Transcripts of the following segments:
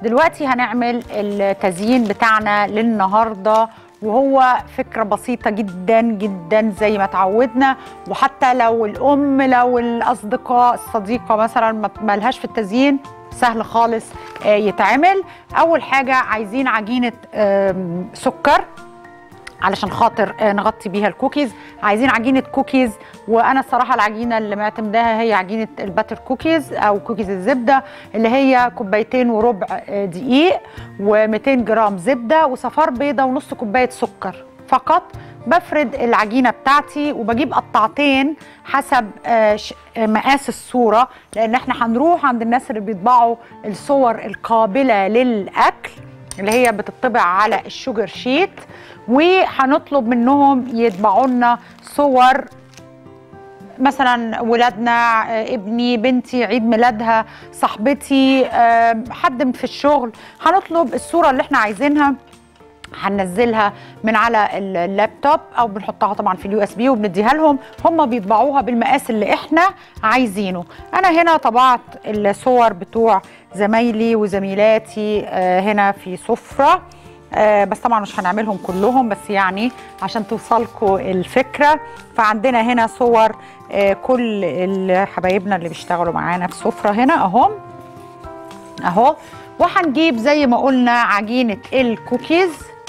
دلوقتي هنعمل التزيين بتاعنا للنهارده وهو فكرة بسيطة جدا جدا زي ما تعودنا وحتى لو الأم لو الأصدقاء الصديقة مثلا ما مالهاش في التزيين سهل خالص آه، يتعمل أول حاجة عايزين عجينة آم، سكر علشان خاطر آه، نغطي بيها الكوكيز عايزين عجينه كوكيز وانا الصراحه العجينه اللي معتمداها هي عجينه الباتر كوكيز او كوكيز الزبده اللي هي كوبايتين وربع آه، دقيق و200 جرام زبده وصفار بيضه ونص كوبايه سكر فقط بفرد العجينه بتاعتي وبجيب قطعتين حسب آه، ش- آه، مقاس الصوره لان احنا هنروح عند الناس اللي بيطبعوا الصور القابله للاكل اللي هي بتطبع على الشوجر شيت وهنطلب منهم يطبعوا لنا صور مثلا ولادنا آه، ابني بنتي عيد ميلادها صاحبتي آه، حد في الشغل هنطلب الصوره اللي احنا عايزينها هننزلها من على اللابتوب او بنحطها طبعا في اليو اس بي وبنديها لهم هم بيطبعوها بالمقاس اللي احنا عايزينه انا هنا طبعت الصور بتوع زمايلي وزميلاتي آه، هنا في سفره آه، بس طبعا مش هنعملهم كلهم بس يعني عشان توصلكم الفكره فعندنا هنا صور آه، كل ال- حبايبنا اللي بيشتغلوا معانا في سفره هنا اهم اهو وهنجيب زي ما قلنا عجينه الكوكيز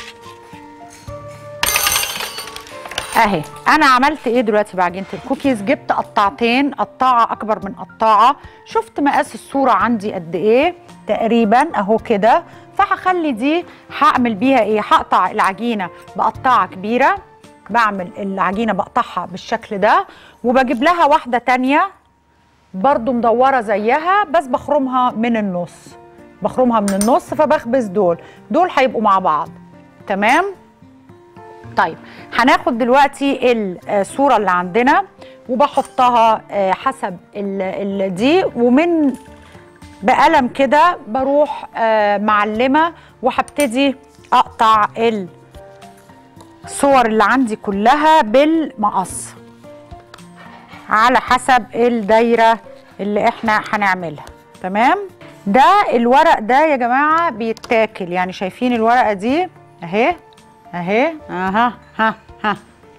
اهي انا عملت ايه دلوقتي بعجينه الكوكيز جبت قطعتين قطاعه اكبر من قطاعه شفت مقاس الصوره عندي قد ايه تقريبا اهو كده فهخلي دي هعمل بيها ايه هقطع العجينه بقطاعه كبيره بعمل العجينه بقطعها بالشكل ده وبجيب لها واحده تانية برضو مدوره زيها بس بخرمها من النص بخرمها من النص فبخبز دول دول هيبقوا مع بعض تمام طيب هناخد دلوقتي الصوره اللي عندنا وبحطها آه، حسب ال ال دي ومن بقلم كده بروح آه، معلمه وهبتدي اقطع الصور اللي عندي كلها بالمقص على حسب الدايره اللي احنا هنعملها تمام ده الورق ده يا جماعه بيتاكل يعني شايفين الورقه دي اهي اهي اها ها ها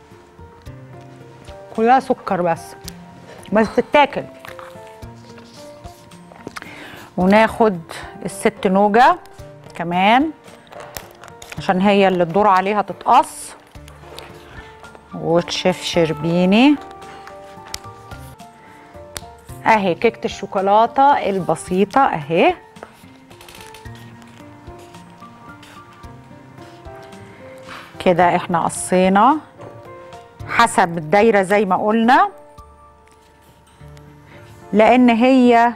كلها سكر بس بس بتتاكل وناخد الست نوجة كمان عشان هي اللي الدور عليها تتقص وتشيف شربيني اهي كيكه الشوكولاته البسيطه اهي كده احنا قصينا حسب الدايره زي ما قلنا لان هي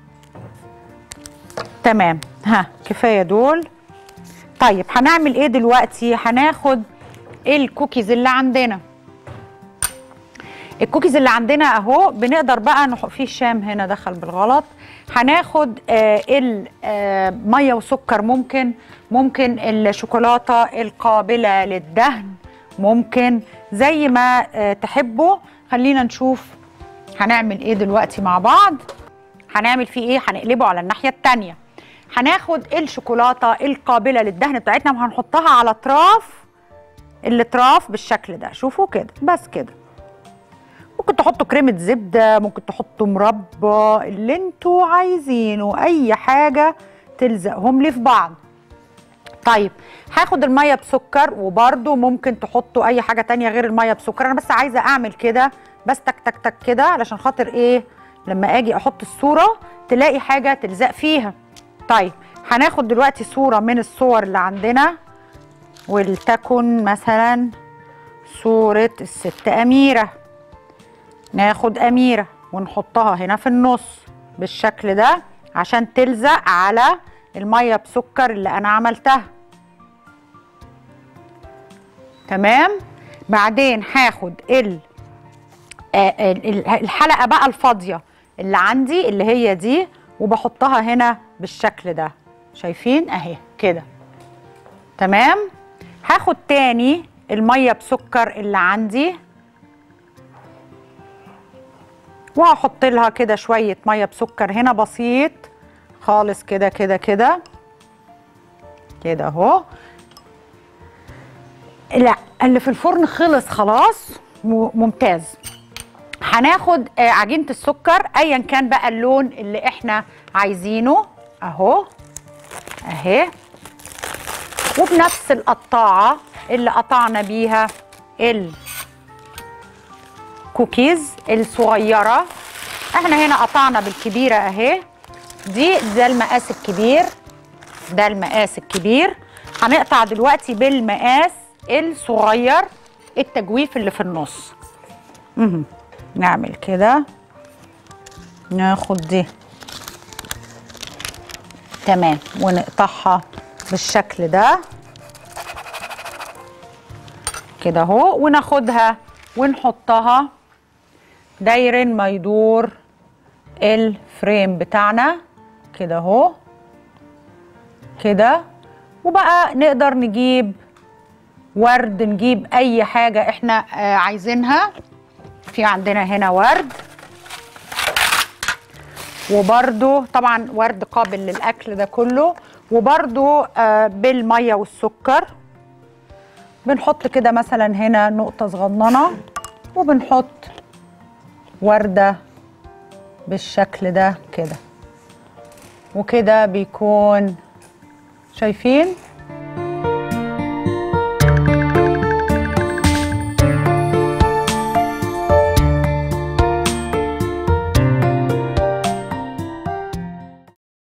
تمام ها كفايه دول طيب هنعمل ايه دلوقتي هناخد الكوكيز اللي عندنا الكوكيز اللي عندنا اهو بنقدر بقى نحط فيه الشام هنا دخل بالغلط هناخد آه الميه وسكر ممكن ممكن الشوكولاته القابله للدهن ممكن زي ما آه تحبوا خلينا نشوف هنعمل ايه دلوقتي مع بعض هنعمل فيه ايه هنقلبه على الناحيه التانيه هناخد الشوكولاته القابله للدهن بتاعتنا وهنحطها على اطراف الاطراف بالشكل ده شوفوا كده بس كده ممكن تحطوا كريمة زبدة ممكن تحطوا مربى اللي انتوا عايزينه اي حاجة تلزقهم لي في بعض طيب هاخد المية بسكر وبرده ممكن تحطوا اي حاجة تانية غير المية بسكر انا بس عايزة اعمل كده بس تك تك تك كده علشان خاطر ايه لما اجي احط الصورة تلاقي حاجة تلزق فيها طيب هناخد دلوقتي صورة من الصور اللي عندنا ولتكن مثلا صورة الست أميرة ناخد أميرة ونحطها هنا في النص بالشكل ده عشان تلزق على المية بسكر اللي أنا عملتها تمام بعدين هاخد ال آه، ال- ال- الحلقة بقى الفاضية اللي عندي اللي هي دي وبحطها هنا بالشكل ده شايفين اهي كده تمام هاخد تاني المية بسكر اللي عندي وهحط لها كده شويه ميه بسكر هنا بسيط خالص كده كده كده كده اهو لا اللي في الفرن خلص خلاص م- ممتاز هناخد آه، عجينه السكر ايا كان بقى اللون اللي احنا عايزينه اهو اهي وبنفس القطاعه اللي قطعنا بيها الكوكيز الصغيره احنا هنا قطعنا بالكبيره اهي دي ده المقاس الكبير ده المقاس الكبير هنقطع دلوقتي بالمقاس الصغير التجويف اللي في النص مهم. نعمل كده ناخد دي تمام ونقطعها بالشكل ده كده اهو وناخدها ونحطها داير ما يدور الفريم بتاعنا كده اهو كده وبقى نقدر نجيب ورد نجيب اي حاجه احنا آه، عايزينها في عندنا هنا ورد وبرده طبعا ورد قابل للاكل ده كله وبرده آه، بالميه والسكر بنحط كده مثلا هنا نقطه صغننه وبنحط ورده بالشكل ده كده وكده بيكون شايفين